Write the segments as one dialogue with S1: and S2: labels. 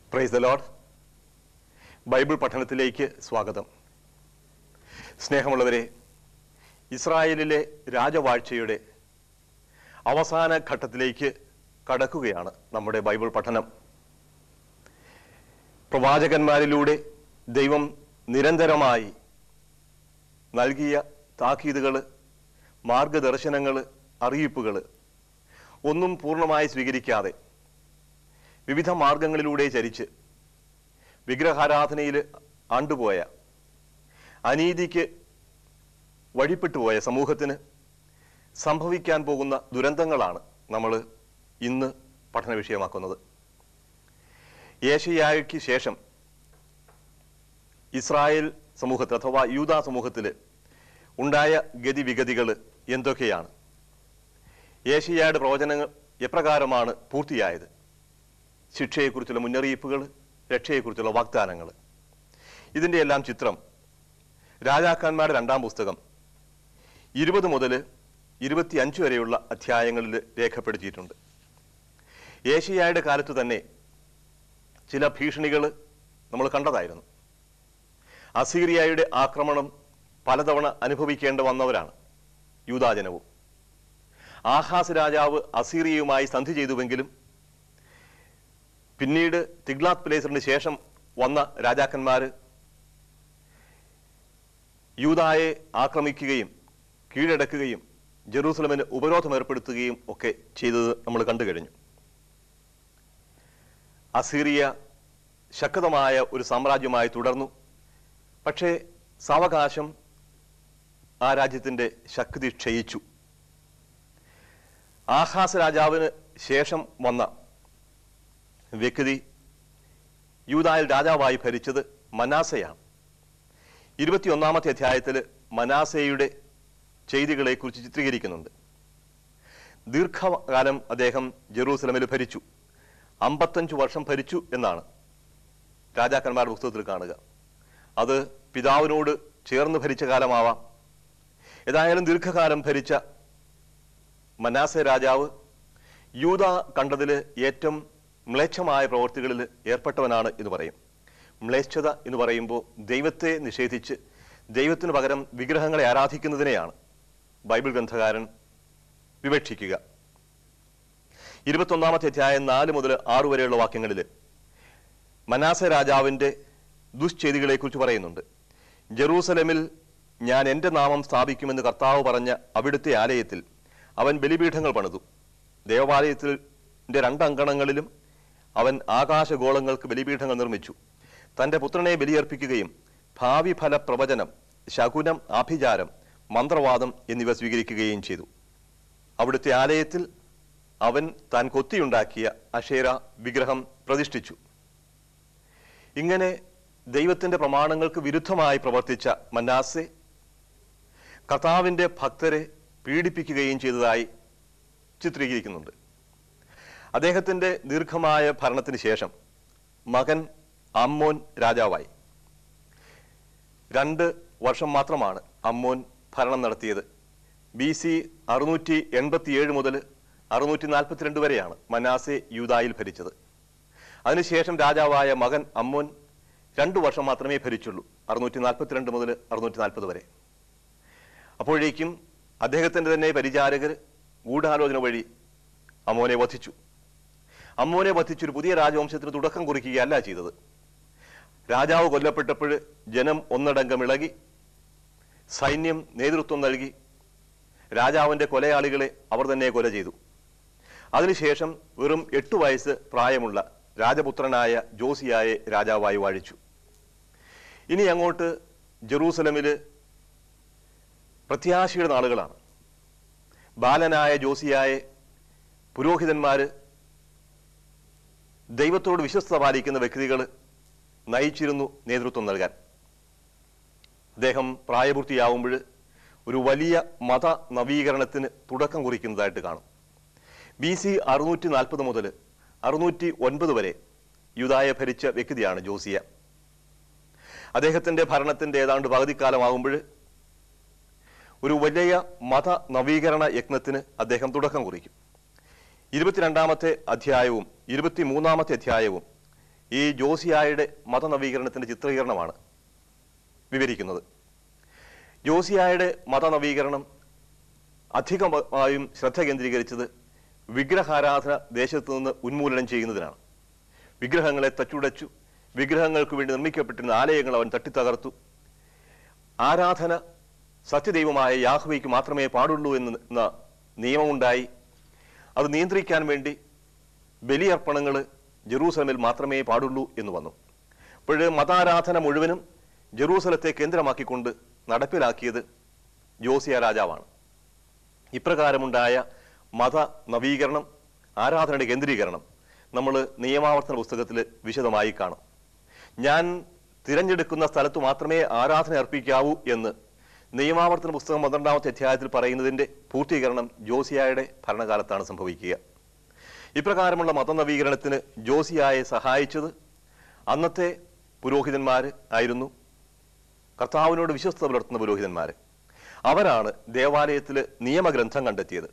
S1: praise the load Bible പഠനത്തിലേക്ക് സ്വാഗതം സ്നേഹമുള്ളവരെ ഇസ്രായേലിലെ രാജവാഴ്ചയുടെ അവസാന ഘട്ടത്തിലേക്ക് കടക്കുകയാണ് നമ്മുടെ ബൈബിൾ പഠനം പ്രവാചകന്മാരിലൂടെ ദൈവം നിരന്തരമായി നൽകിയ താക്കീതുകൾ മാർഗദർശനങ്ങൾ അറിയിപ്പുകൾ ഒന്നും പൂർണ്ണമായി സ്വീകരിക്കാതെ വിവിധ മാർഗങ്ങളിലൂടെ ചരിച്ച് വിഗ്രഹാരാധനയിൽ ആണ്ടുപോയ അനീതിക്ക് വഴിപ്പെട്ടുപോയ സമൂഹത്തിന് സംഭവിക്കാൻ പോകുന്ന ദുരന്തങ്ങളാണ് നമ്മൾ ഇന്ന് പഠന വിഷയമാക്കുന്നത് ഏഷ്യയായ്ക്ക് ശേഷം ഇസ്രായേൽ സമൂഹത്തിൽ അഥവാ യൂത സമൂഹത്തിൽ ഉണ്ടായ ഗതിവിഗതികൾ എന്തൊക്കെയാണ് ഏഷ്യയുടെ പ്രവചനങ്ങൾ എപ്രകാരമാണ് പൂർത്തിയായത് ശിക്ഷയെക്കുറിച്ചുള്ള മുന്നറിയിപ്പുകൾ രക്ഷയെക്കുറിച്ചുള്ള വാഗ്ദാനങ്ങൾ ഇതിൻ്റെ എല്ലാം ചിത്രം രാജാക്കന്മാരുടെ രണ്ടാം പുസ്തകം ഇരുപത് മുതൽ ഇരുപത്തി അഞ്ച് വരെയുള്ള അധ്യായങ്ങളിൽ രേഖപ്പെടുത്തിയിട്ടുണ്ട് ഏഷ്യയുടെ കാലത്ത് തന്നെ ചില ഭീഷണികൾ നമ്മൾ കണ്ടതായിരുന്നു അസീറിയയുടെ ആക്രമണം പലതവണ അനുഭവിക്കേണ്ട വന്നവരാണ് യൂതാജനവും ആഹാസ് രാജാവ് അസീറിയയുമായി സന്ധി ചെയ്തുവെങ്കിലും പിന്നീട് തിഗ്ലാത്ത് പിലേസറിന് ശേഷം വന്ന രാജാക്കന്മാർ യൂതായെ ആക്രമിക്കുകയും കീഴടക്കുകയും ജെറൂസലമിന് ഉപരോധം ഏർപ്പെടുത്തുകയും ഒക്കെ ചെയ്തത് നമ്മൾ കണ്ടു കഴിഞ്ഞു അസീറിയ ശക്തമായ ഒരു സാമ്രാജ്യമായി തുടർന്നു പക്ഷേ സാവകാശം ആ രാജ്യത്തിൻ്റെ ശക്തി ക്ഷയിച്ചു ആഹാസ് രാജാവിന് ശേഷം വന്ന വ്യക്തി യൂതായിൽ രാജാവായി ഭരിച്ചത് മനാസയാണ് ഇരുപത്തിയൊന്നാമത്തെ അധ്യായത്തിൽ മനാസയുടെ ചെയ്തികളെക്കുറിച്ച് ചിത്രീകരിക്കുന്നുണ്ട് ദീർഘകാലം അദ്ദേഹം ജെറൂസലമിൽ ഭരിച്ചു അമ്പത്തഞ്ചു വർഷം ഭരിച്ചു എന്നാണ് രാജാക്കന്മാരുടെ പുസ്തകത്തിൽ കാണുക അത് പിതാവിനോട് ചേർന്ന് ഭരിച്ച കാലമാവാം ഏതായാലും ദീർഘകാലം ഭരിച്ച മനാസെ രാജാവ് യൂത കണ്ടതിൽ ഏറ്റവും മ്ലേച്ഛമായ പ്രവൃത്തികളിൽ ഏർപ്പെട്ടവനാണ് എന്ന് പറയും മ്ലേച്ഛത എന്ന് പറയുമ്പോൾ ദൈവത്തെ നിഷേധിച്ച് ദൈവത്തിനു പകരം വിഗ്രഹങ്ങളെ ആരാധിക്കുന്നതിനെയാണ് ബൈബിൾ ഗ്രന്ഥകാരൻ വിവക്ഷിക്കുക ഇരുപത്തൊന്നാമത്തെ അധ്യായം നാല് മുതൽ ആറ് വരെയുള്ള വാക്യങ്ങളിൽ മനാസ രാജാവിൻ്റെ ദുശ്ചെയ്തികളെക്കുറിച്ച് പറയുന്നുണ്ട് ജെറൂസലമിൽ ഞാൻ എൻ്റെ നാമം സ്ഥാപിക്കുമെന്ന് കർത്താവ് പറഞ്ഞ അവിടുത്തെ ആലയത്തിൽ അവൻ ബലിപീഠങ്ങൾ പണിതു ദേവാലയത്തിൻ്റെ രണ്ടങ്കണങ്ങളിലും അവൻ ആകാശഗോളങ്ങൾക്ക് ബലിപീഠങ്ങൾ നിർമ്മിച്ചു തൻ്റെ പുത്രനെ ബലിയർപ്പിക്കുകയും ഭാവി ഫല പ്രവചനം ശകുനം ആഭിചാരം മന്ത്രവാദം എന്നിവ സ്വീകരിക്കുകയും ചെയ്തു അവിടുത്തെ ആലയത്തിൽ അവൻ താൻ കൊത്തിയുണ്ടാക്കിയ അഷേര വിഗ്രഹം പ്രതിഷ്ഠിച്ചു ഇങ്ങനെ ദൈവത്തിന്റെ പ്രമാണങ്ങൾക്ക് വിരുദ്ധമായി പ്രവർത്തിച്ച മന്നാസെ കർത്താവിന്റെ ഭക്തരെ പീഡിപ്പിക്കുകയും ചെയ്തതായി ചിത്രീകരിക്കുന്നുണ്ട് അദ്ദേഹത്തിന്റെ ദീർഘമായ ഭരണത്തിന് ശേഷം മകൻ അമ്മോൻ രാജാവായി രണ്ട് വർഷം മാത്രമാണ് അമ്മോൻ ഭരണം നടത്തിയത് ബി സി അറുന്നൂറ്റി എൺപത്തിയേഴ് മുതൽ അറുന്നൂറ്റി നാൽപ്പത്തിരണ്ട് വരെയാണ് മനാസെ യൂതായിൽ ഭരിച്ചത് അതിനുശേഷം രാജാവായ മകൻ അമ്മോൻ രണ്ടു വർഷം മാത്രമേ ഭരിച്ചുള്ളൂ അറുന്നൂറ്റി നാൽപ്പത്തിരണ്ട് മുതൽ അറുന്നൂറ്റി നാൽപ്പത് വരെ അപ്പോഴേക്കും അദ്ദേഹത്തിൻ്റെ തന്നെ പരിചാരകർ ഗൂഢാലോചന വഴി അമ്മോനെ വധിച്ചു അമ്മോനെ വധിച്ചൊരു പുതിയ രാജവംശത്തിന് തുടക്കം കുറിക്കുകയല്ല ചെയ്തത് രാജാവ് കൊല്ലപ്പെട്ടപ്പോൾ ജനം ഒന്നടങ്കം ഇളകി സൈന്യം നേതൃത്വം നൽകി രാജാവിൻ്റെ കൊലയാളികളെ അവർ തന്നെ കൊല ചെയ്തു അതിനുശേഷം വെറും എട്ടു വയസ്സ് പ്രായമുള്ള രാജപുത്രനായ ജോസിയായെ രാജാവായി വാഴിച്ചു ഇനി അങ്ങോട്ട് ജെറൂസലമിൽ പ്രത്യാശയുടെ നാളുകളാണ് ബാലനായ ജോസിയായെ പുരോഹിതന്മാർ ദൈവത്തോട് വിശ്വസ്ത പാലിക്കുന്ന വ്യക്തികൾ നയിച്ചിരുന്നു നേതൃത്വം നൽകാൻ അദ്ദേഹം പ്രായപൂർത്തിയാവുമ്പോൾ ഒരു വലിയ മത നവീകരണത്തിന് തുടക്കം കുറിക്കുന്നതായിട്ട് കാണും ബി സി അറുന്നൂറ്റി നാൽപ്പത് മുതൽ അറുന്നൂറ്റി ഒൻപത് വരെ യുദായ ഭരിച്ച വ്യക്തിയാണ് ജോസിയ അദ്ദേഹത്തിന്റെ ഭരണത്തിന്റെ ഏതാണ്ട് പകുതിക്കാലമാകുമ്പോൾ ഒരു വലിയ മത നവീകരണ യജ്ഞത്തിന് അദ്ദേഹം തുടക്കം കുറിക്കും ഇരുപത്തിരണ്ടാമത്തെ അധ്യായവും ഇരുപത്തിമൂന്നാമത്തെ അധ്യായവും ഈ ജോസിയായുടെ മതനവീകരണത്തിന്റെ ചിത്രീകരണമാണ് വിവരിക്കുന്നത് ജോസിയായുടെ മതനവീകരണം അധികമായും ശ്രദ്ധ കേന്ദ്രീകരിച്ചത് വിഗ്രഹാരാധന ദേശത്തു നിന്ന് ഉന്മൂലനം ചെയ്യുന്നതിനാണ് വിഗ്രഹങ്ങളെ തച്ചുടച്ചു വിഗ്രഹങ്ങൾക്ക് വേണ്ടി നിർമ്മിക്കപ്പെട്ടിരുന്ന ആലയങ്ങൾ അവൻ തട്ടിത്തകർത്തു ആരാധന സത്യദൈവമായ യാഹ്വയ്ക്ക് മാത്രമേ പാടുള്ളൂ എന്ന് എന്ന നിയമമുണ്ടായി അത് നിയന്ത്രിക്കാൻ വേണ്ടി ബലിയർപ്പണങ്ങൾ ജെറൂസലമിൽ മാത്രമേ പാടുള്ളൂ എന്ന് വന്നു അപ്പോൾ മതാരാധന മുഴുവനും ജെറൂസലത്തെ കേന്ദ്രമാക്കിക്കൊണ്ട് നടപ്പിലാക്കിയത് ജോസിയ രാജാവാണ് ഇപ്രകാരമുണ്ടായ മത നവീകരണം ആരാധനയുടെ കേന്ദ്രീകരണം നമ്മൾ നിയമാവർത്തന പുസ്തകത്തിൽ വിശദമായി കാണും ഞാൻ തിരഞ്ഞെടുക്കുന്ന സ്ഥലത്ത് മാത്രമേ ആരാധന അർപ്പിക്കാവൂ എന്ന് നിയമാവർത്തന പുസ്തകം പന്ത്രണ്ടാമത്തെ അധ്യായത്തിൽ പറയുന്നതിന്റെ പൂർത്തീകരണം ജോസിയായുടെ ഭരണകാലത്താണ് സംഭവിക്കുക ഇപ്രകാരമുള്ള മതനവീകരണത്തിന് ജോസിയായെ സഹായിച്ചത് അന്നത്തെ പുരോഹിതന്മാർ ആയിരുന്നു കർത്താവിനോട് വിശ്വസ്ത പുലർത്തുന്ന പുരോഹിതന്മാർ അവരാണ് ദേവാലയത്തിൽ നിയമഗ്രന്ഥം കണ്ടെത്തിയത്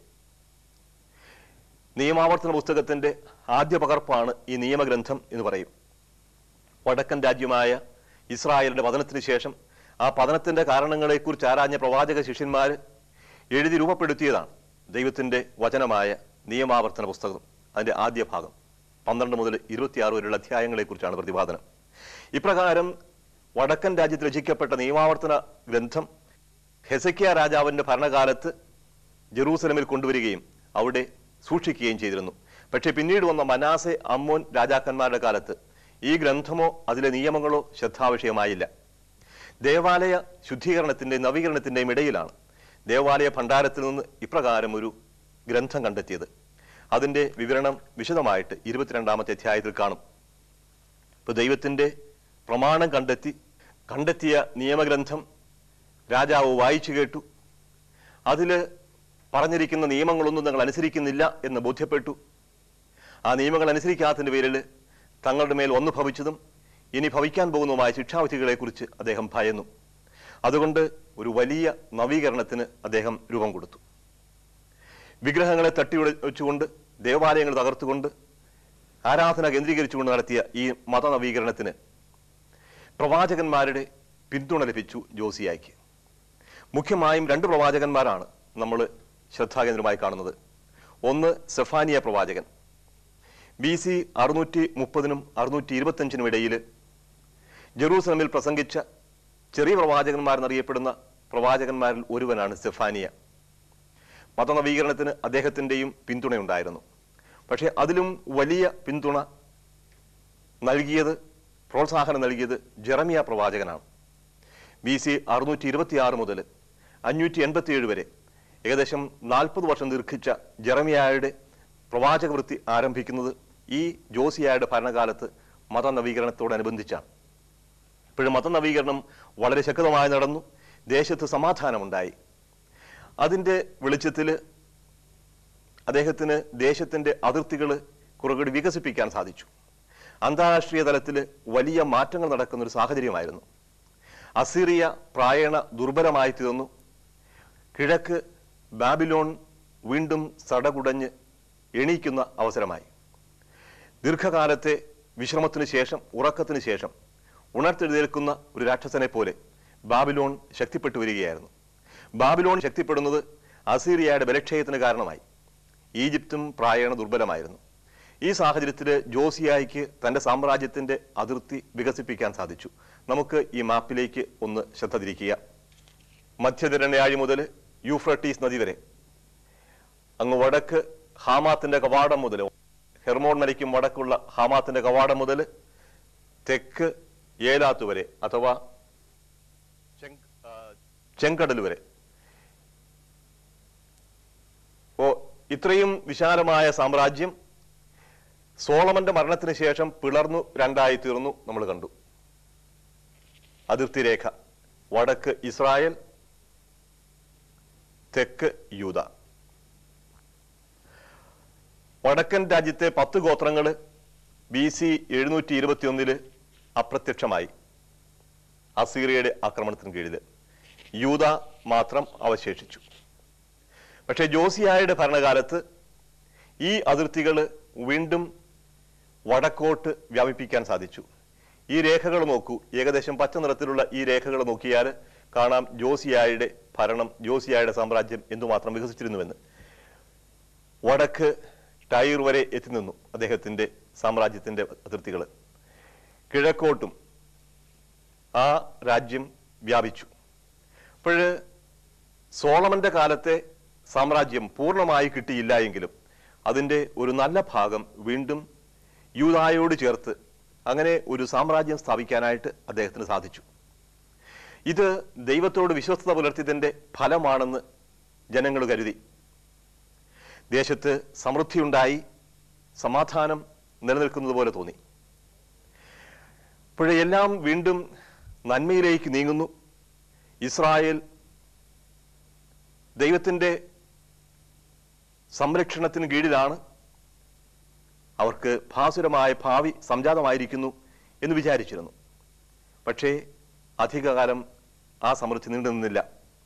S1: നിയമാവർത്തന പുസ്തകത്തിന്റെ ആദ്യ പകർപ്പാണ് ഈ നിയമഗ്രന്ഥം എന്ന് പറയും വടക്കൻ രാജ്യമായ ഇസ്രായേലിന്റെ പതനത്തിന് ശേഷം ആ പതനത്തിന്റെ കാരണങ്ങളെക്കുറിച്ച് ആരാഞ്ഞ പ്രവാചക ശിഷ്യന്മാർ എഴുതി രൂപപ്പെടുത്തിയതാണ് ദൈവത്തിന്റെ വചനമായ നിയമാവർത്തന പുസ്തകം അതിന്റെ ആദ്യ ഭാഗം പന്ത്രണ്ട് മുതൽ ഇരുപത്തിയാറ് വരെയുള്ള അധ്യായങ്ങളെക്കുറിച്ചാണ് പ്രതിപാദനം ഇപ്രകാരം വടക്കൻ രാജ്യത്ത് രചിക്കപ്പെട്ട നിയമാവർത്തന ഗ്രന്ഥം ഹെസക്കിയ രാജാവിന്റെ ഭരണകാലത്ത് ജെറൂസലമിൽ കൊണ്ടുവരികയും അവിടെ സൂക്ഷിക്കുകയും ചെയ്തിരുന്നു പക്ഷേ പിന്നീട് വന്ന മനാസെ അമ്മോൻ രാജാക്കന്മാരുടെ കാലത്ത് ഈ ഗ്രന്ഥമോ അതിലെ നിയമങ്ങളോ ശ്രദ്ധാവിഷയമായില്ല ദേവാലയ ശുദ്ധീകരണത്തിന്റെയും നവീകരണത്തിന്റെയും ഇടയിലാണ് ദേവാലയ ഭണ്ഡാരത്തിൽ നിന്ന് ഇപ്രകാരം ഒരു ഗ്രന്ഥം കണ്ടെത്തിയത് അതിന്റെ വിവരണം വിശദമായിട്ട് ഇരുപത്തിരണ്ടാമത്തെ അധ്യായത്തിൽ കാണും ഇപ്പൊ ദൈവത്തിന്റെ പ്രമാണം കണ്ടെത്തി കണ്ടെത്തിയ നിയമഗ്രന്ഥം രാജാവ് വായിച്ചു കേട്ടു അതില് പറഞ്ഞിരിക്കുന്ന നിയമങ്ങളൊന്നും തങ്ങൾ അനുസരിക്കുന്നില്ല എന്ന് ബോധ്യപ്പെട്ടു ആ നിയമങ്ങൾ അനുസരിക്കാത്തതിന്റെ പേരിൽ തങ്ങളുടെ മേൽ ഒന്ന് ഭവിച്ചതും ഇനി ഭവിക്കാൻ പോകുന്നതുമായ ശിക്ഷാവിധികളെക്കുറിച്ച് അദ്ദേഹം ഭയന്നു അതുകൊണ്ട് ഒരു വലിയ നവീകരണത്തിന് അദ്ദേഹം രൂപം കൊടുത്തു വിഗ്രഹങ്ങളെ തട്ടി വെച്ചുകൊണ്ട് ദേവാലയങ്ങൾ തകർത്തുകൊണ്ട് ആരാധന കേന്ദ്രീകരിച്ചുകൊണ്ട് നടത്തിയ ഈ മതനവീകരണത്തിന് പ്രവാചകന്മാരുടെ പിന്തുണ ലഭിച്ചു ജോസിയായിക്ക് മുഖ്യമായും രണ്ട് പ്രവാചകന്മാരാണ് നമ്മൾ ശ്രദ്ധാകേന്ദ്രമായി കാണുന്നത് ഒന്ന് സെഫാനിയ പ്രവാചകൻ ബി സി അറുന്നൂറ്റി മുപ്പതിനും അറുന്നൂറ്റി ഇരുപത്തഞ്ചിനും ഇടയിൽ ജെറൂസലമിൽ പ്രസംഗിച്ച ചെറിയ പ്രവാചകന്മാരെന്നറിയപ്പെടുന്ന പ്രവാചകന്മാരിൽ ഒരുവനാണ് സെഫാനിയ മതനവീകരണത്തിന് അദ്ദേഹത്തിൻ്റെയും പിന്തുണയുണ്ടായിരുന്നു പക്ഷേ അതിലും വലിയ പിന്തുണ നൽകിയത് പ്രോത്സാഹനം നൽകിയത് ജെറമിയ പ്രവാചകനാണ് ബി സി അറുന്നൂറ്റി ഇരുപത്തിയാറ് മുതൽ അഞ്ഞൂറ്റി എൺപത്തിയേഴ് വരെ ഏകദേശം നാൽപ്പത് വർഷം ദീർഘിച്ച ജെറമിയായുടെ പ്രവാചക വൃത്തി ആരംഭിക്കുന്നത് ഈ ജോസിയായുടെ ഭരണകാലത്ത് മതനവീകരണത്തോടനുബന്ധിച്ചാണ് ഇപ്പോഴും മതനവീകരണം വളരെ ശക്തമായി നടന്നു ദേശത്ത് സമാധാനമുണ്ടായി അതിൻ്റെ വെളിച്ചത്തിൽ അദ്ദേഹത്തിന് ദേശത്തിന്റെ അതിർത്തികൾ കുറച്ചുകൂടി വികസിപ്പിക്കാൻ സാധിച്ചു അന്താരാഷ്ട്രീയ തലത്തിൽ വലിയ മാറ്റങ്ങൾ നടക്കുന്ന ഒരു സാഹചര്യമായിരുന്നു അസീറിയ പ്രായണ ദുർബലമായി തീർന്നു കിഴക്ക് ബാബിലോൺ വീണ്ടും സടകുടഞ്ഞ് എണീക്കുന്ന അവസരമായി ദീർഘകാലത്തെ വിശ്രമത്തിന് ശേഷം ഉറക്കത്തിന് ശേഷം ഉണർത്തെഴുന്നേൽക്കുന്ന ഒരു രാക്ഷസനെ പോലെ ബാബിലോൺ ശക്തിപ്പെട്ടു വരികയായിരുന്നു ബാബിലോൺ ശക്തിപ്പെടുന്നത് അസീറിയയുടെ ബലക്ഷയത്തിന് കാരണമായി ഈജിപ്തും പ്രായണ ദുർബലമായിരുന്നു ഈ സാഹചര്യത്തിൽ ജോസിയായിക്ക് തന്റെ സാമ്രാജ്യത്തിന്റെ അതിർത്തി വികസിപ്പിക്കാൻ സാധിച്ചു നമുക്ക് ഈ മാപ്പിലേക്ക് ഒന്ന് ശ്രദ്ധ തിരിക്കുക മധ്യതിരണ്യാഴി മുതൽ യൂഫ്രട്ടീസ് നദി വരെ അങ്ങ് വടക്ക് ഹാമാത്തിന്റെ കവാടം മുതൽ ഹെർമോൺ മലയ്ക്കും വടക്കുള്ള ഹാമാത്തിന്റെ കവാടം മുതൽ തെക്ക് ഏലാത്ത് വരെ അഥവാ ചെങ്- ആ, ചെങ്കടൽ വരെ ഓ ഇത്രയും വിശാലമായ സാമ്രാജ്യം സോളമന്റെ മരണത്തിന് ശേഷം പിളർന്നു രണ്ടായി തീർന്നു നമ്മൾ കണ്ടു അതിർത്തി രേഖ വടക്ക് ഇസ്രായേൽ തെക്ക് യൂത വടക്കൻ രാജ്യത്തെ പത്ത് ഗോത്രങ്ങൾ ബി സി എഴുന്നൂറ്റി ഇരുപത്തിയൊന്നില് അപ്രത്യക്ഷമായി അസീറിയയുടെ ആക്രമണത്തിന് കീഴിൽ യൂത മാത്രം അവശേഷിച്ചു പക്ഷേ ജോസിയായുടെ ഭരണകാലത്ത് ഈ അതിർത്തികൾ വീണ്ടും വടക്കോട്ട് വ്യാപിപ്പിക്കാൻ സാധിച്ചു ഈ രേഖകൾ നോക്കൂ ഏകദേശം പച്ച നിറത്തിലുള്ള ഈ രേഖകൾ നോക്കിയാൽ കാണാം ജോസിയായുടെ ഭരണം ജോസിയായുടെ സാമ്രാജ്യം എന്തുമാത്രം വികസിച്ചിരുന്നുവെന്ന് വടക്ക് ടൈർ വരെ എത്തി നിന്നു അദ്ദേഹത്തിന്റെ സാമ്രാജ്യത്തിന്റെ അതിർത്തികൾ കിഴക്കോട്ടും ആ രാജ്യം വ്യാപിച്ചു അപ്പോൾ സോളമന്റെ കാലത്തെ സാമ്രാജ്യം പൂർണ്ണമായി കിട്ടിയില്ല എങ്കിലും അതിന്റെ ഒരു നല്ല ഭാഗം വീണ്ടും യൂതായോട് ചേർത്ത് അങ്ങനെ ഒരു സാമ്രാജ്യം സ്ഥാപിക്കാനായിട്ട് അദ്ദേഹത്തിന് സാധിച്ചു ഇത് ദൈവത്തോട് വിശ്വസ്തത പുലർത്തിയതിന്റെ ഫലമാണെന്ന് ജനങ്ങൾ കരുതി ദേശത്ത് സമൃദ്ധിയുണ്ടായി സമാധാനം നിലനിൽക്കുന്നത് പോലെ തോന്നി ഇപ്പോഴെല്ലാം വീണ്ടും നന്മയിലേക്ക് നീങ്ങുന്നു ഇസ്രായേൽ ദൈവത്തിന്റെ സംരക്ഷണത്തിന് കീഴിലാണ് അവർക്ക് ഭാസുരമായ ഭാവി സംജാതമായിരിക്കുന്നു എന്ന് വിചാരിച്ചിരുന്നു പക്ഷേ അധികകാലം ആ സമൃദ്ധി നീണ്ടു നിന്നില്ല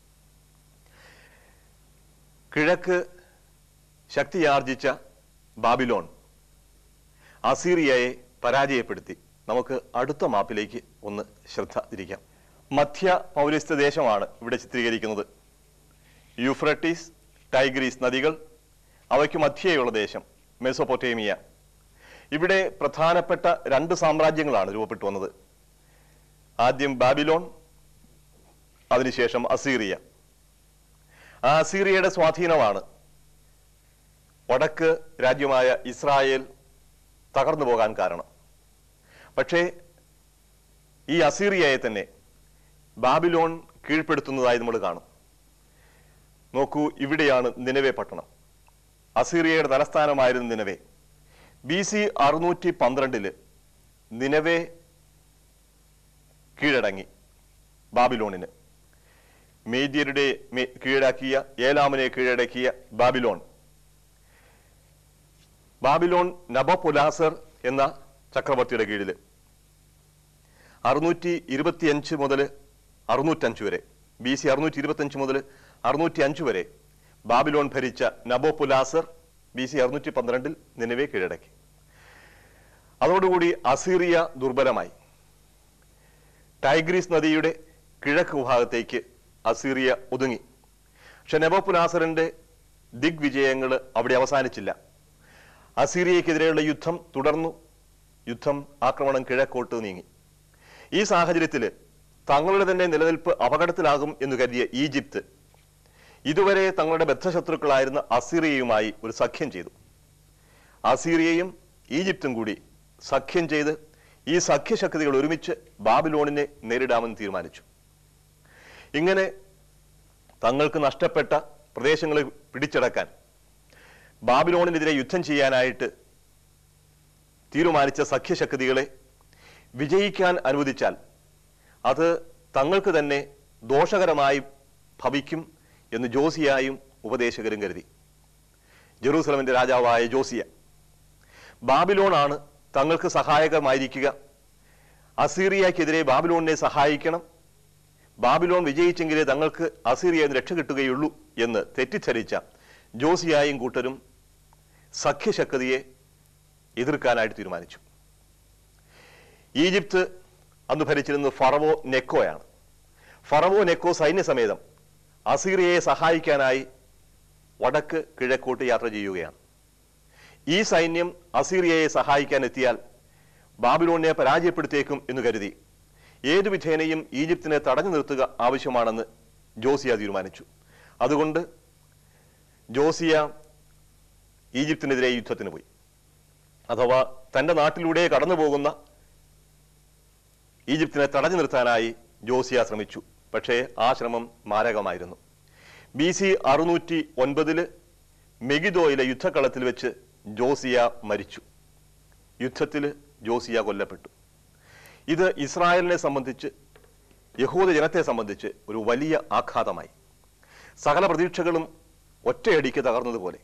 S1: കിഴക്ക് ശക്തിയാർജിച്ച ബാബിലോൺ അസീറിയയെ പരാജയപ്പെടുത്തി നമുക്ക് അടുത്ത മാപ്പിലേക്ക് ഒന്ന് ശ്രദ്ധ തിരിക്കാം മധ്യ പൗരസ്ത്യ ദേശമാണ് ഇവിടെ ചിത്രീകരിക്കുന്നത് യൂഫ്രട്ടീസ് ടൈഗ്രീസ് നദികൾ അവയ്ക്ക് മധ്യേയുള്ള ദേശം മെസോപ്പൊട്ടേമിയ ഇവിടെ പ്രധാനപ്പെട്ട രണ്ട് സാമ്രാജ്യങ്ങളാണ് രൂപപ്പെട്ടു വന്നത് ആദ്യം ബാബിലോൺ അതിനുശേഷം അസീറിയ ആ അസീറിയയുടെ സ്വാധീനമാണ് വടക്ക് രാജ്യമായ ഇസ്രായേൽ തകർന്നു പോകാൻ കാരണം പക്ഷേ ഈ അസീറിയയെ തന്നെ ബാബിലോൺ കീഴ്പ്പെടുത്തുന്നതായി നമ്മൾ കാണും നോക്കൂ ഇവിടെയാണ് നിലവെ പട്ടണം അസീറിയയുടെ തലസ്ഥാനമായിരുന്നു നിലവെ ബി സി അറുന്നൂറ്റി പന്ത്രണ്ടില് നിലവെ കീഴടങ്ങി ബാബിലോണിന് മേദ്യരുടെ മേ- കീഴടക്കിയ ഏലാമിനെ കീഴടക്കിയ ബാബിലോൺ ബാബിലോൺ നബപുലാസർ എന്ന ചക്രവർത്തിയുടെ കീഴിൽ അറുന്നൂറ്റി ഇരുപത്തിയഞ്ച് മുതൽ അറുന്നൂറ്റഞ്ച് വരെ ബി സി അറുന്നൂറ്റി ഇരുപത്തിയഞ്ച് മുതൽ അറുന്നൂറ്റി അഞ്ച് വരെ ബാബിലോൺ ഭരിച്ച നബോപുലാസർ ബി സി അറുന്നൂറ്റി പന്ത്രണ്ടിൽ നിലവെ കീഴടക്കി അതോടുകൂടി അസീറിയ ദുർബലമായി ടൈഗ്രീസ് നദിയുടെ കിഴക്ക് വിഭാഗത്തേക്ക് അസീറിയ ഒതുങ്ങി പക്ഷെ നെബോപുലാസറിന്റെ ദിഗ്വിജയങ്ങൾ അവിടെ അവസാനിച്ചില്ല അസീറിയക്കെതിരെയുള്ള യുദ്ധം തുടർന്നു യുദ്ധം ആക്രമണം കിഴക്കോട്ട് നീങ്ങി ഈ സാഹചര്യത്തിൽ തങ്ങളുടെ തന്നെ നിലനിൽപ്പ് അപകടത്തിലാകും എന്ന് കരുതിയ ഈജിപ്ത് ഇതുവരെ തങ്ങളുടെ ബദ്ധശത്രുക്കളായിരുന്ന അസീറിയയുമായി ഒരു സഖ്യം ചെയ്തു അസീറിയയും ഈജിപ്തും കൂടി സഖ്യം ചെയ്ത് ഈ സഖ്യശക്തികൾ ഒരുമിച്ച് ബാബിലോണിനെ നേരിടാമെന്ന് തീരുമാനിച്ചു ഇങ്ങനെ തങ്ങൾക്ക് നഷ്ടപ്പെട്ട പ്രദേശങ്ങളെ പിടിച്ചടക്കാൻ ബാബിലോണിനെതിരെ യുദ്ധം ചെയ്യാനായിട്ട് തീരുമാനിച്ച സഖ്യശക്തികളെ വിജയിക്കാൻ അനുവദിച്ചാൽ അത് തങ്ങൾക്ക് തന്നെ ദോഷകരമായി ഭവിക്കും എന്ന് ജോസിയായും ഉപദേശകരും കരുതി ജെറൂസലമിന്റെ രാജാവായ ജോസിയ ബാബിലോണാണ് തങ്ങൾക്ക് സഹായകമായിരിക്കുക അസീറിയക്കെതിരെ ബാബിലോണിനെ സഹായിക്കണം ബാബിലോൺ വിജയിച്ചെങ്കിലേ തങ്ങൾക്ക് അസീറിയ രക്ഷ കിട്ടുകയുള്ളൂ എന്ന് തെറ്റിദ്ധരിച്ച ജോസിയായും കൂട്ടരും സഖ്യശക്തിയെ എതിർക്കാനായിട്ട് തീരുമാനിച്ചു ഈജിപ്ത് അന്ന് ഭരിച്ചിരുന്നത് ഫറവോ നെക്കോയാണ് ഫറവോ നെക്കോ സൈന്യസമേതം അസീറിയയെ സഹായിക്കാനായി വടക്ക് കിഴക്കോട്ട് യാത്ര ചെയ്യുകയാണ് ഈ സൈന്യം അസീറിയയെ സഹായിക്കാൻ എത്തിയാൽ ബാബിലോണിനെ പരാജയപ്പെടുത്തിയേക്കും എന്ന് കരുതി ഏതു വിധേനയും ഈജിപ്തിനെ തടഞ്ഞു നിർത്തുക ആവശ്യമാണെന്ന് ജോസിയ തീരുമാനിച്ചു അതുകൊണ്ട് ജോസിയ ഈജിപ്തിനെതിരെ യുദ്ധത്തിന് പോയി അഥവാ തന്റെ നാട്ടിലൂടെ കടന്നു പോകുന്ന ഈജിപ്തിനെ തടഞ്ഞു നിർത്താനായി ജോസിയ ശ്രമിച്ചു പക്ഷേ ആ ശ്രമം മാരകമായിരുന്നു ബി സി അറുന്നൂറ്റി ഒൻപതില് മെഗിദോയിലെ യുദ്ധക്കളത്തിൽ വെച്ച് ജോസിയ മരിച്ചു യുദ്ധത്തിൽ ജോസിയ കൊല്ലപ്പെട്ടു ഇത് ഇസ്രായേലിനെ സംബന്ധിച്ച് യഹൂദ ജനത്തെ സംബന്ധിച്ച് ഒരു വലിയ ആഘാതമായി സകല പ്രതീക്ഷകളും ഒറ്റയടിക്ക് തകർന്നതുപോലെ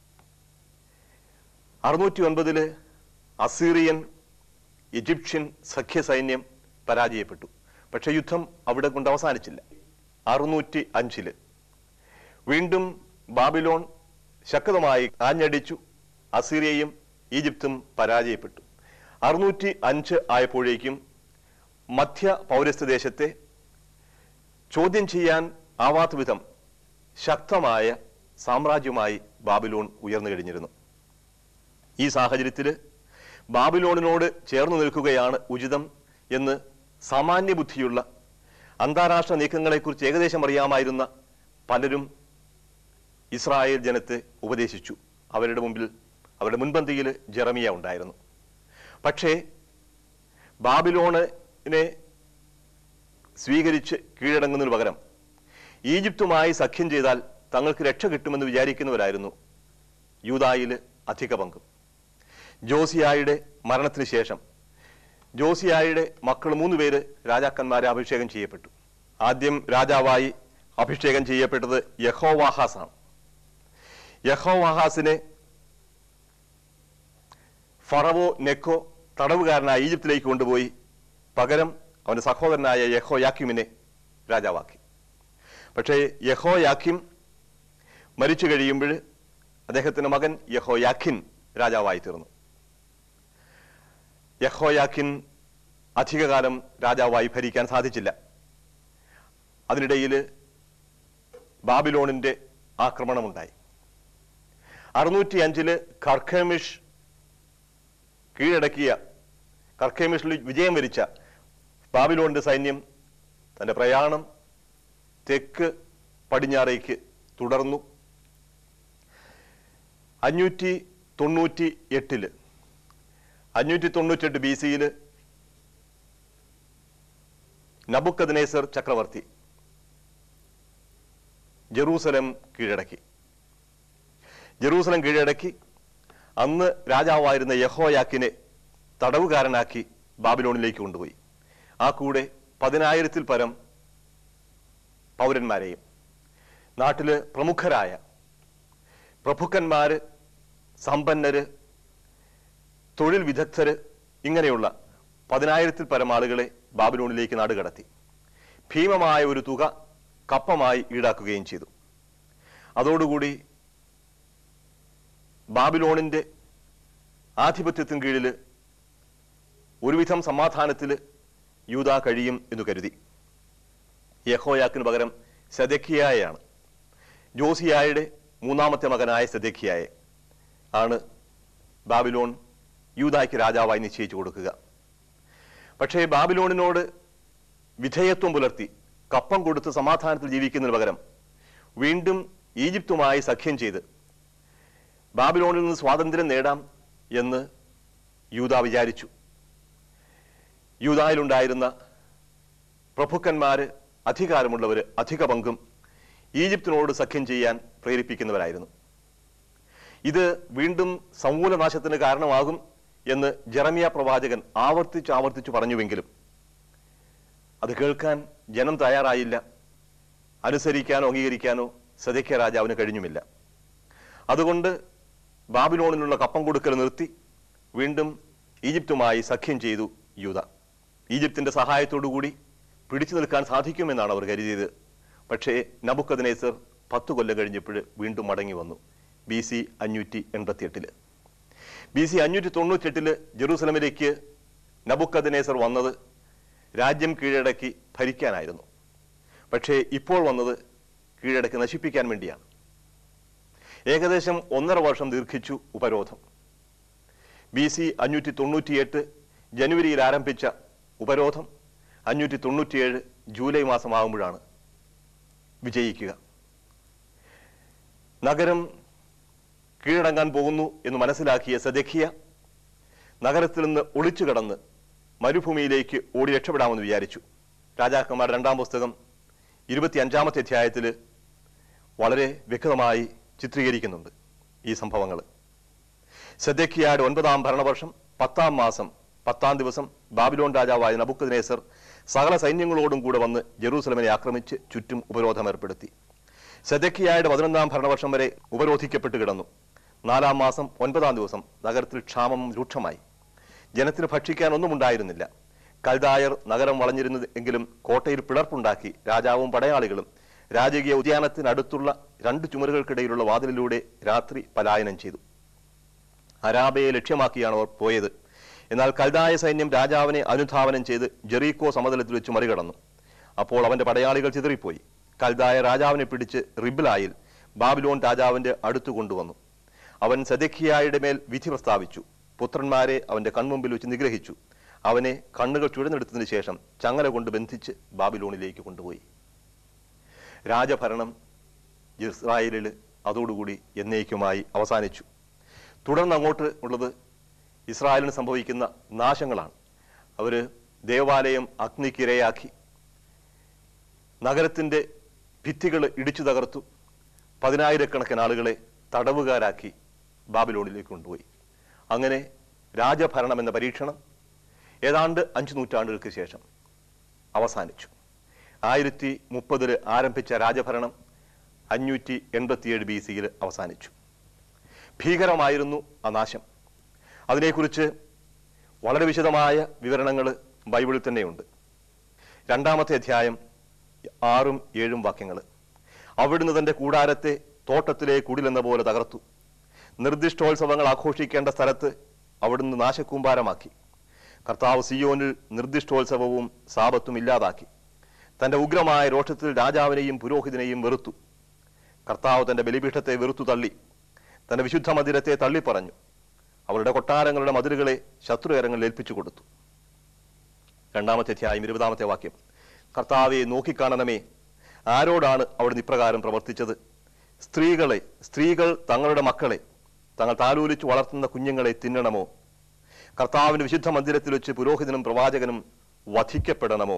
S1: അറുന്നൂറ്റി ഒൻപതില് അസീറിയൻ ഈജിപ്ഷ്യൻ സഖ്യ സൈന്യം പരാജയപ്പെട്ടു പക്ഷെ യുദ്ധം അവിടെ കൊണ്ട് അവസാനിച്ചില്ല അറുന്നൂറ്റി അഞ്ചില് വീണ്ടും ബാബിലോൺ ശക്തമായി ആഞ്ഞടിച്ചു അസീറിയയും ഈജിപ്തും പരാജയപ്പെട്ടു അറുന്നൂറ്റി അഞ്ച് ആയപ്പോഴേക്കും മധ്യ പൗരസ്ത്യ ദേശത്തെ ചോദ്യം ചെയ്യാൻ ആവാത്ത വിധം ശക്തമായ സാമ്രാജ്യമായി ബാബിലോൺ ഉയർന്നു കഴിഞ്ഞിരുന്നു ഈ സാഹചര്യത്തിൽ ബാബിലോണിനോട് ചേർന്ന് നിൽക്കുകയാണ് ഉചിതം എന്ന് സാമാന്യ ബുദ്ധിയുള്ള അന്താരാഷ്ട്ര നീക്കങ്ങളെക്കുറിച്ച് ഏകദേശം അറിയാമായിരുന്ന പലരും ഇസ്രായേൽ ജനത്തെ ഉപദേശിച്ചു അവരുടെ മുമ്പിൽ അവരുടെ മുൻപന്തിയിൽ ജെറമിയ ഉണ്ടായിരുന്നു പക്ഷേ ബാബിലോണിനെ സ്വീകരിച്ച് കീഴടങ്ങുന്നതിന് പകരം ഈജിപ്തുമായി സഖ്യം ചെയ്താൽ തങ്ങൾക്ക് രക്ഷ കിട്ടുമെന്ന് വിചാരിക്കുന്നവരായിരുന്നു യൂതായിൽ അധിക പങ്കും ജോസിയായുടെ മരണത്തിന് ശേഷം ജോസിയായുടെ മക്കൾ മൂന്ന് പേര് രാജാക്കന്മാരെ അഭിഷേകം ചെയ്യപ്പെട്ടു ആദ്യം രാജാവായി അഭിഷേകം ചെയ്യപ്പെട്ടത് യഹോവാഹാസ് ആണ് യഹോവാഹാസിനെ ഫറവോ നെക്കോ തടവുകാരനായ ഈജിപ്തിലേക്ക് കൊണ്ടുപോയി പകരം അവന്റെ സഹോദരനായ യഹോ യാക്കിമിനെ രാജാവാക്കി പക്ഷേ യഹോ യാക്കിം മരിച്ചു കഴിയുമ്പോൾ അദ്ദേഹത്തിന്റെ മകൻ യഹോ യാഖിൻ രാജാവായി തീർന്നു യഹോ യാഖിൻ അധികകാലം രാജാവായി ഭരിക്കാൻ സാധിച്ചില്ല അതിനിടയിൽ ബാബിലോണിന്റെ ആക്രമണമുണ്ടായി അറുന്നൂറ്റി അഞ്ചില് കർഖമിഷ് കീഴടക്കിയ കർഖമിഷിൽ വിജയം വരിച്ച ബാബിലോണിന്റെ സൈന്യം തന്റെ പ്രയാണം തെക്ക് പടിഞ്ഞാറേക്ക് തുടർന്നു അഞ്ഞൂറ്റി തൊണ്ണൂറ്റി എട്ടില് അഞ്ഞൂറ്റി തൊണ്ണൂറ്റെട്ട് ബി സിയില് നബുക്കദ്നേസർ ചക്രവർത്തി ജെറൂസലം കീഴടക്കി ജെറൂസലം കീഴടക്കി അന്ന് രാജാവായിരുന്ന യഹോയാക്കിനെ തടവുകാരനാക്കി ബാബിലോണിലേക്ക് കൊണ്ടുപോയി ആ കൂടെ പതിനായിരത്തിൽ പരം പൗരന്മാരെയും നാട്ടില് പ്രമുഖരായ പ്രഭുക്കന്മാര് സമ്പന്നര് തൊഴിൽ വിദഗ്ധര് ഇങ്ങനെയുള്ള പതിനായിരത്തിൽ പരം ആളുകളെ ബാബിലോണിലേക്ക് നാടുകടത്തി ഭീമമായ ഒരു തുക കപ്പമായി ഈടാക്കുകയും ചെയ്തു അതോടുകൂടി ബാബിലോണിന്റെ ആധിപത്യത്തിന് കീഴിൽ ഒരുവിധം സമാധാനത്തിൽ യൂത കഴിയും എന്ന് കരുതി യഹോയാക്കിന് പകരം സദക്കിയായാണ് ജോസിയായുടെ മൂന്നാമത്തെ മകനായ സദക്കിയായെ ആണ് ബാബിലോൺ യൂതായ്ക്ക് രാജാവായി നിശ്ചയിച്ചു കൊടുക്കുക പക്ഷേ ബാബിലോണിനോട് വിധേയത്വം പുലർത്തി കപ്പം കൊടുത്ത് സമാധാനത്തിൽ ജീവിക്കുന്നതിന് പകരം വീണ്ടും ഈജിപ്തുമായി സഖ്യം ചെയ്ത് ബാബിലോണിൽ നിന്ന് സ്വാതന്ത്ര്യം നേടാം എന്ന് യൂത വിചാരിച്ചു യൂതായിലുണ്ടായിരുന്ന പ്രഭുക്കന്മാര് അധികാരമുള്ളവര് അധിക പങ്കും ഈജിപ്തിനോട് സഖ്യം ചെയ്യാൻ പ്രേരിപ്പിക്കുന്നവരായിരുന്നു ഇത് വീണ്ടും സമൂലനാശത്തിന് കാരണമാകും എന്ന് ജെറമിയ പ്രവാചകൻ ആവർത്തിച്ച് ആവർത്തിച്ചു പറഞ്ഞുവെങ്കിലും അത് കേൾക്കാൻ ജനം തയ്യാറായില്ല അനുസരിക്കാനോ അംഗീകരിക്കാനോ സദക്യ രാജാവിന് കഴിഞ്ഞുമില്ല അതുകൊണ്ട് ബാബിലോണിനുള്ള കപ്പം കൊടുക്കൽ നിർത്തി വീണ്ടും ഈജിപ്തുമായി സഖ്യം ചെയ്തു യൂത ഈജിപ്തിന്റെ സഹായത്തോടുകൂടി പിടിച്ചു നിൽക്കാൻ സാധിക്കുമെന്നാണ് അവർ കരുതിയത് പക്ഷേ നബുക്കദ്നേസർ പത്തു കൊല്ലം കഴിഞ്ഞപ്പോൾ വീണ്ടും മടങ്ങി വന്നു ബി സി അഞ്ഞൂറ്റി എൺപത്തിയെട്ടില് ബി സി അഞ്ഞൂറ്റി തൊണ്ണൂറ്റെട്ടില് ജെറൂസലമിലേക്ക് നബുക്കദ്നേസർ വന്നത് രാജ്യം കീഴടക്കി ഭരിക്കാനായിരുന്നു പക്ഷേ ഇപ്പോൾ വന്നത് കീഴടക്കി നശിപ്പിക്കാൻ വേണ്ടിയാണ് ഏകദേശം ഒന്നര വർഷം ദീർഘിച്ചു ഉപരോധം ബി സി അഞ്ഞൂറ്റി തൊണ്ണൂറ്റിയെട്ട് ജനുവരിയിൽ ആരംഭിച്ച ഉപരോധം അഞ്ഞൂറ്റി തൊണ്ണൂറ്റിയേഴ് ജൂലൈ മാസമാകുമ്പോഴാണ് വിജയിക്കുക നഗരം കീഴടങ്ങാൻ പോകുന്നു എന്ന് മനസ്സിലാക്കിയ സദഖിയ നഗരത്തിൽ നിന്ന് ഒളിച്ചു കടന്ന് മരുഭൂമിയിലേക്ക് ഓടി രക്ഷപ്പെടാമെന്ന് വിചാരിച്ചു രാജാക്കന്മാർ രണ്ടാം പുസ്തകം ഇരുപത്തി അഞ്ചാമത്തെ അധ്യായത്തിൽ വളരെ വ്യക്തമായി ചിത്രീകരിക്കുന്നുണ്ട് ഈ സംഭവങ്ങൾ സദക്കിയയുടെ ഒൻപതാം ഭരണവർഷം പത്താം മാസം പത്താം ദിവസം ബാബിലോൺ രാജാവായ നബുക്കദ്നേസർ സകല സൈന്യങ്ങളോടും കൂടെ വന്ന് ജെറൂസലമിനെ ആക്രമിച്ച് ചുറ്റും ഉപരോധം ഏർപ്പെടുത്തി സദക്കിയായുടെ പതിനൊന്നാം ഭരണവർഷം വരെ ഉപരോധിക്കപ്പെട്ട് കിടന്നു നാലാം മാസം ഒൻപതാം ദിവസം നഗരത്തിൽ ക്ഷാമം രൂക്ഷമായി ജനത്തിന് ഭക്ഷിക്കാൻ ഒന്നും ഉണ്ടായിരുന്നില്ല കൽദായർ നഗരം വളഞ്ഞിരുന്നത് എങ്കിലും കോട്ടയിൽ പിളർപ്പുണ്ടാക്കി രാജാവും പടയാളികളും രാജകീയ ഉദ്യാനത്തിനടുത്തുള്ള രണ്ട് ചുമരുകൾക്കിടയിലുള്ള വാതിലിലൂടെ രാത്രി പലായനം ചെയ്തു അരാബയെ ലക്ഷ്യമാക്കിയാണ് അവർ പോയത് എന്നാൽ കൽതായ സൈന്യം രാജാവിനെ അനുധാവനം ചെയ്ത് ജെറീക്കോ സമതലത്തിൽ വെച്ച് മറികടന്നു അപ്പോൾ അവന്റെ പടയാളികൾ ചിതറിപ്പോയി കൽതായ രാജാവിനെ പിടിച്ച് റിബ്ലായിൽ ബാബിലോൺ രാജാവിന്റെ അടുത്ത് കൊണ്ടുവന്നു അവൻ സദക്കിയായുടെ മേൽ വിധി പ്രസ്താവിച്ചു പുത്രന്മാരെ അവന്റെ കൺമുമ്പിൽ വെച്ച് നിഗ്രഹിച്ചു അവനെ കണ്ണുകൾ ചുഴന്നെടുത്തതിനു ശേഷം ചങ്ങല കൊണ്ട് ബന്ധിച്ച് ബാബിലോണിലേക്ക് കൊണ്ടുപോയി രാജഭരണം ഇസ്രായേലിൽ അതോടുകൂടി എന്നേക്കുമായി അവസാനിച്ചു തുടർന്ന് അങ്ങോട്ട് ഉള്ളത് ഇസ്രായേലിന് സംഭവിക്കുന്ന നാശങ്ങളാണ് അവർ ദേവാലയം അഗ്നിക്കിരയാക്കി നഗരത്തിന്റെ ഭിത്തികൾ ഇടിച്ചു തകർത്തു പതിനായിരക്കണക്കിന് ആളുകളെ തടവുകാരാക്കി ബാബിലോണിലേക്ക് കൊണ്ടുപോയി അങ്ങനെ രാജഭരണം എന്ന പരീക്ഷണം ഏതാണ്ട് അഞ്ചു നൂറ്റാണ്ടുകൾക്ക് ശേഷം അവസാനിച്ചു ആയിരത്തി മുപ്പതിൽ ആരംഭിച്ച രാജഭരണം അഞ്ഞൂറ്റി എൺപത്തിയേഴ് ബി സിയിൽ അവസാനിച്ചു ഭീകരമായിരുന്നു ആ നാശം അതിനെക്കുറിച്ച് വളരെ വിശദമായ വിവരണങ്ങൾ ബൈബിളിൽ തന്നെയുണ്ട് രണ്ടാമത്തെ അധ്യായം ആറും ഏഴും വാക്യങ്ങൾ അവിടുന്ന് തന്റെ കൂടാരത്തെ തോട്ടത്തിലെ കുടിലെന്ന പോലെ തകർത്തു നിർദ്ദിഷ്ടോത്സവങ്ങൾ ആഘോഷിക്കേണ്ട സ്ഥലത്ത് അവിടുന്ന് നാശക്കൂമ്പാരമാക്കി കർത്താവ് സിയോനിൽ നിർദ്ദിഷ്ടോത്സവവും സാപത്തും ഇല്ലാതാക്കി തന്റെ ഉഗ്രമായ രോഷത്തിൽ രാജാവിനെയും പുരോഹിതനെയും വെറുത്തു കർത്താവ് തന്റെ ബലിപീഠത്തെ വെറുത്തു തള്ളി തന്റെ വിശുദ്ധ മന്ദിരത്തെ തള്ളിപ്പറഞ്ഞു അവരുടെ കൊട്ടാരങ്ങളുടെ മതിലുകളെ ശത്രുകരങ്ങളിൽ ഏൽപ്പിച്ചു കൊടുത്തു രണ്ടാമത്തെ അധ്യായം ഇരുപതാമത്തെ വാക്യം കർത്താവെ നോക്കിക്കാണണമേ ആരോടാണ് അവിടുന്ന് ഇപ്രകാരം പ്രവർത്തിച്ചത് സ്ത്രീകളെ സ്ത്രീകൾ തങ്ങളുടെ മക്കളെ തങ്ങൾ താലൂലിച്ചു വളർത്തുന്ന കുഞ്ഞുങ്ങളെ തിന്നണമോ കർത്താവിന്റെ വിശുദ്ധ മന്ദിരത്തിൽ വെച്ച് പുരോഹിതനും പ്രവാചകനും വധിക്കപ്പെടണമോ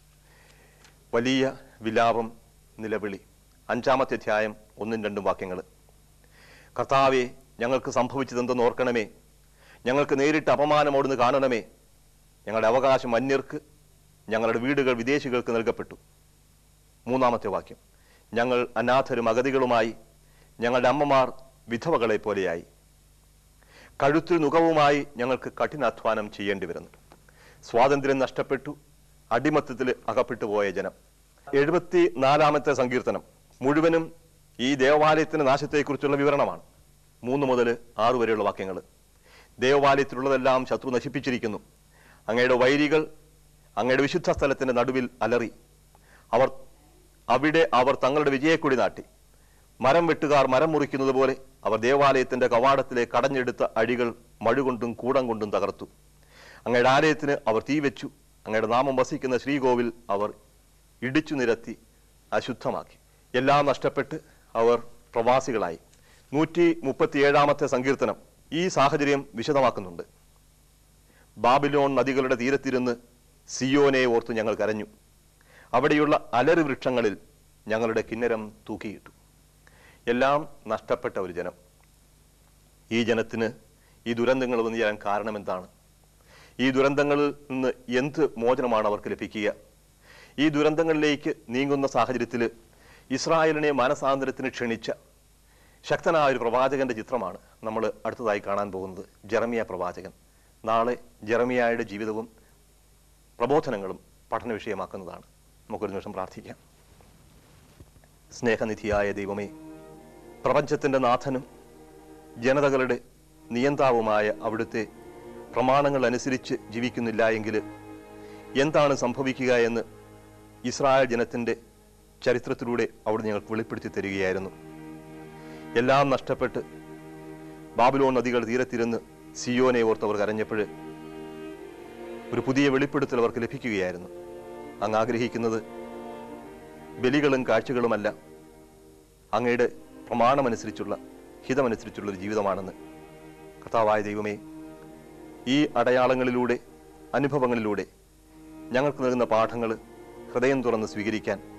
S1: വലിയ വിലാപം നിലവിളി അഞ്ചാമത്തെ അധ്യായം ഒന്നും രണ്ടും വാക്യങ്ങൾ കർത്താവെ ഞങ്ങൾക്ക് സംഭവിച്ചതെന്തെന്ന് ഓർക്കണമേ ഞങ്ങൾക്ക് നേരിട്ട് അപമാനം അവിടുന്ന് കാണണമേ ഞങ്ങളുടെ അവകാശം അന്യർക്ക് ഞങ്ങളുടെ വീടുകൾ വിദേശികൾക്ക് നൽകപ്പെട്ടു മൂന്നാമത്തെ വാക്യം ഞങ്ങൾ അനാഥരും അഗതികളുമായി ഞങ്ങളുടെ അമ്മമാർ വിധവകളെ പോലെയായി കഴുത്തിൽ നുകവുമായി ഞങ്ങൾക്ക് കഠിനാധ്വാനം ചെയ്യേണ്ടി വരുന്നു സ്വാതന്ത്ര്യം നഷ്ടപ്പെട്ടു അടിമത്തത്തിൽ അകപ്പെട്ടു പോയ ജനം എഴുപത്തി നാലാമത്തെ സങ്കീർത്തനം മുഴുവനും ഈ ദേവാലയത്തിന്റെ നാശത്തെക്കുറിച്ചുള്ള വിവരണമാണ് മൂന്ന് മുതൽ ആറ് വരെയുള്ള വാക്യങ്ങൾ ദേവാലയത്തിലുള്ളതെല്ലാം ശത്രു നശിപ്പിച്ചിരിക്കുന്നു അങ്ങയുടെ വൈരികൾ അങ്ങയുടെ വിശുദ്ധ സ്ഥലത്തിന്റെ നടുവിൽ അലറി അവർ അവിടെ അവർ തങ്ങളുടെ വിജയക്കൊടി നാട്ടി മരം വെട്ടുകാർ മരം മുറിക്കുന്നത് പോലെ അവർ ദേവാലയത്തിന്റെ കവാടത്തിലെ കടഞ്ഞെടുത്ത അഴികൾ മഴുകൊണ്ടും കൂടം കൊണ്ടും തകർത്തു അങ്ങയുടെ ആലയത്തിന് അവർ തീ വെച്ചു അങ്ങയുടെ നാമം വസിക്കുന്ന ശ്രീകോവിൽ അവർ ഇടിച്ചു നിരത്തി അശുദ്ധമാക്കി എല്ലാം നഷ്ടപ്പെട്ട് അവർ പ്രവാസികളായി നൂറ്റി മുപ്പത്തിയേഴാമത്തെ സങ്കീർത്തനം ഈ സാഹചര്യം വിശദമാക്കുന്നുണ്ട് ബാബിലോൺ നദികളുടെ തീരത്തിരുന്ന് സിയോനെ ഓർത്ത് ഞങ്ങൾ കരഞ്ഞു അവിടെയുള്ള അലറി വൃക്ഷങ്ങളിൽ ഞങ്ങളുടെ കിന്നരം തൂക്കിയിട്ടു എല്ലാം നഷ്ടപ്പെട്ട ഒരു ജനം ഈ ജനത്തിന് ഈ ദുരന്തങ്ങൾ വന്നു ചേരാൻ കാരണം എന്താണ് ഈ ദുരന്തങ്ങളിൽ നിന്ന് എന്ത് മോചനമാണ് അവർക്ക് ലഭിക്കുക ഈ ദുരന്തങ്ങളിലേക്ക് നീങ്ങുന്ന സാഹചര്യത്തിൽ ഇസ്രായേലിനെ മാനസാന്തരത്തിന് ക്ഷണിച്ച ശക്തനായ ഒരു പ്രവാചകന്റെ ചിത്രമാണ് നമ്മൾ അടുത്തതായി കാണാൻ പോകുന്നത് ജെറമിയ പ്രവാചകൻ നാളെ ജെറമിയായുടെ ജീവിതവും പ്രബോധനങ്ങളും പഠന വിഷയമാക്കുന്നതാണ് നമുക്കൊരു നിമിഷം പ്രാർത്ഥിക്കാം സ്നേഹനിധിയായ ദൈവമേ പ്രപഞ്ചത്തിന്റെ നാഥനും ജനതകളുടെ നിയന്താവുമായ അവിടുത്തെ പ്രമാണങ്ങൾ അനുസരിച്ച് ജീവിക്കുന്നില്ല എങ്കിൽ എന്താണ് സംഭവിക്കുക എന്ന് ഇസ്രായേൽ ജനത്തിന്റെ ചരിത്രത്തിലൂടെ അവിടുന്ന് ഞങ്ങൾക്ക് വെളിപ്പെടുത്തി തരികയായിരുന്നു എല്ലാം നഷ്ടപ്പെട്ട് ബാബിലോൺ നദികൾ തീരത്തിരുന്ന് സിയോനെ ഓർത്തവർ കരഞ്ഞപ്പോൾ ഒരു പുതിയ വെളിപ്പെടുത്തൽ അവർക്ക് ലഭിക്കുകയായിരുന്നു അങ്ങ് ആഗ്രഹിക്കുന്നത് ബലികളും കാഴ്ചകളുമല്ല അങ്ങയുടെ പ്രമാണമനുസരിച്ചുള്ള ഹിതമനുസരിച്ചുള്ള ഒരു ജീവിതമാണെന്ന് കർത്താവായ ദൈവമേ ഈ അടയാളങ്ങളിലൂടെ അനുഭവങ്ങളിലൂടെ ഞങ്ങൾക്ക് നൽകുന്ന പാഠങ്ങൾ ഹൃദയം തുറന്ന് സ്വീകരിക്കാൻ